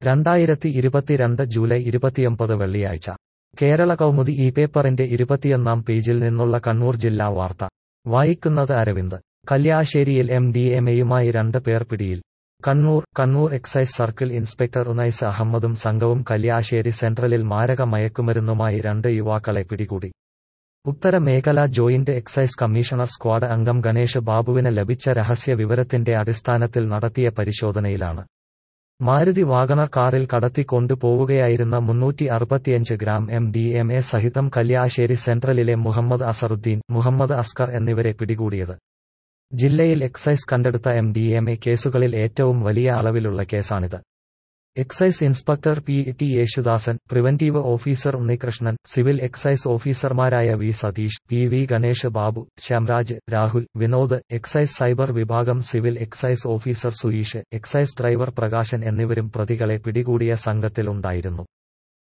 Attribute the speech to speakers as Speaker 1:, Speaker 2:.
Speaker 1: രണ്ടായിരത്തി ഇരുപത്തിരണ്ട് ജൂലൈ ഇരുപത്തിയൊമ്പത് വെള്ളിയാഴ്ച കേരള കൗമുദി ഈ പേപ്പറിന്റെ ഇരുപത്തിയൊന്നാം പേജിൽ നിന്നുള്ള കണ്ണൂർ ജില്ലാ വാർത്ത വായിക്കുന്നത് അരവിന്ദ് കല്യാശ്ശേരിയിൽ എം ഡി എം എയുമായി രണ്ട് പേർ പിടിയിൽ Kannur Kannur excise circle inspector Unais അഹമ്മദും സംഘവും കല്യാശ്ശേരി സെൻട്രലിൽ മാരക മയക്കുമരുന്നുമായി രണ്ട് യുവാക്കളെ പിടികൂടി ഉത്തര മേഖല ജോയിന്റ് എക്സൈസ് കമ്മീഷണർ സ്ക്വാഡ് അംഗം ഗണേഷ് ബാബുവിന് ലഭിച്ച രഹസ്യ വിവരത്തിന്റെ അടിസ്ഥാനത്തിൽ നടത്തിയ പരിശോധനയിലാണ് മാരുതി വാഗണർ കാറിൽ കടത്തിക്കൊണ്ടു പോവുകയായിരുന്ന മുന്നൂറ്റി അറുപത്തിയഞ്ച് gram M D M A സഹിതം കല്യാശ്ശേരി സെൻട്രലിലെ മുഹമ്മദ് അസറുദ്ദീൻ മുഹമ്മദ് അസ്കർ എന്നിവരെ പിടികൂടിയത് ജില്ലയിൽ എക്സൈസ് കണ്ടെടുത്ത എം ഡി എം എ കേസുകളിൽ ഏറ്റവും വലിയ അളവിലുള്ള കേസാണിത് excise inspector P T Yesudasan preventive officer Unnikrishnan civil excise ഓഫീസർമാരായ V Satheesh P V Ganesh Babu Shyamraj Rahul Vinod excise cyber വിഭാഗം civil excise officer Suyeesh excise driver Prakashan എന്നിവരും പ്രതികളെ പിടികൂടിയ സംഘത്തിൽ ഉണ്ടായിരുന്നു